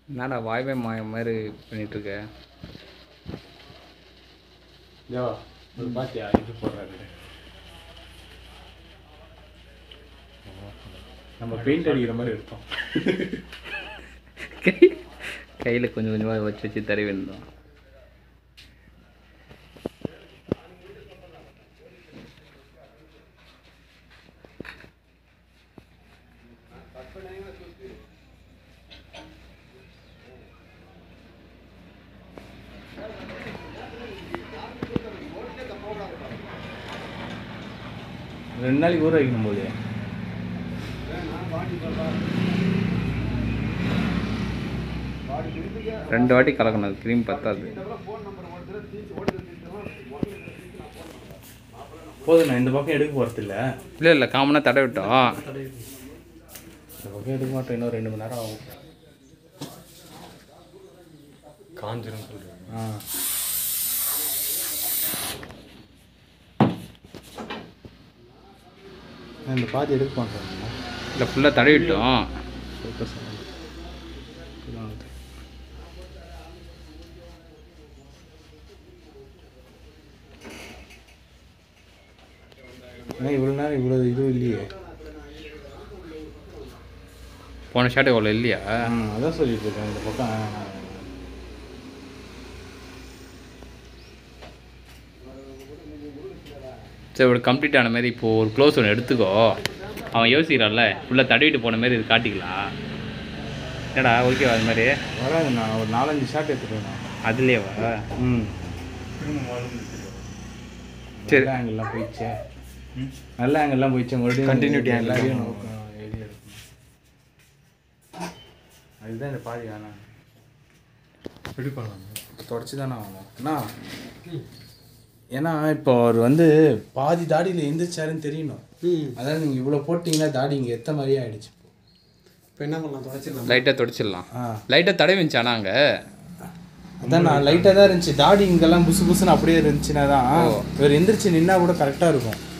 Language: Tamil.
என்னடா வாய்மை மாயம் மாதிரி பண்ணிட்டு இருக்க தேவா ஒரு பாத்தியா இது போடுறாரு நம்ம பெயிண்ட் அடிக்கிற மாதிரி இருக்கும் கை கையில் கொஞ்சம் கொஞ்சமாக வச்சு வச்சு தடவி இருந்தோம் ரெண்டு நாளைக்கு ஊற வைக்கணும் போது ரெண்டு வாட்டி கலக்கணும் அது க்ரீம் பத்தாது போதும் நான் இந்த பக்கம் எடுக்க போகிறது இல்லை இல்லை இல்லை காமனாக தடவி விட்டோம் இந்த பக்கம் எடுக்க மாட்டோம் இன்னும் ரெண்டு மணி நேரம் ஆகும் காஞ்சிரும் சொல்கிறேன் ஆ நான் இந்த பாதி எடுக்க மாட்டேன் இல்லை ஃபுல்லாக தடவி விட்டோம் ஏன்னா இவ்வளோ நேரம் இவ்வளோ இதுவும் இல்லையே போன ஷாட் எவ்வளோ இல்லையா ஆ அதான் சொல்லிட்டு இருக்கேன் இந்த பக்கம் ஆ, ஆ. சரி ஒரு கம்ப்ளீட் ஆன மாதிரி இப்போ ஒரு க்ளோஸ் ஒன்று எடுத்துக்கோ அவன் யோசிக்கிறான்ல ஃபுல்லாக தடவிட்டு போன மாதிரி இது காட்டிக்கலாம் என்னடா ஓகேவா அது மாதிரி வராது நான் ஒரு நாலஞ்சு ஷாட் எடுத்துட்டேன் நான் அதுலேயேவா ம் சரி. நல்ல ஆங்கிள்லாம் போயிடுச்சே நல்ல ஆங்கிள்லாம் போயிடுச்சு மறுபடியும் Continuity angle எல்லாரையும் தான். நோக்கம் எழுதி எடுக்கணும் அதுதான் இந்த பாதி வேணாம் ரெடி பண்ணலாம் தொடச்சி தானே ஆகணும் அண்ணா ஏன்னா இப்போ அவர் வந்து பாதி தாடியில் எந்திரிச்சாருன்னு தெரியணும் ம் அதான் நீங்கள் இவ்வளோ போட்டிங்கன்னா தாடி இங்கே எத்த மாதிரியே ஆயிடுச்சு இப்போ. இப்போ என்ன பண்ணலாம் தொடச்சிடலாம் லைட்டாக தொடச்சிடலாம் ஆ லைட்டாக தடவி இருந்துச்சானா அங்கே அதான் நான் லைட்டாக தான் இருந்துச்சு தாடி இங்கெல்லாம் புசு புசுன்னு அப்படியே இருந்துச்சுன்னா தான் இவர் எந்திரிச்சு நின்னா கூட கரெக்டாக இருக்கும்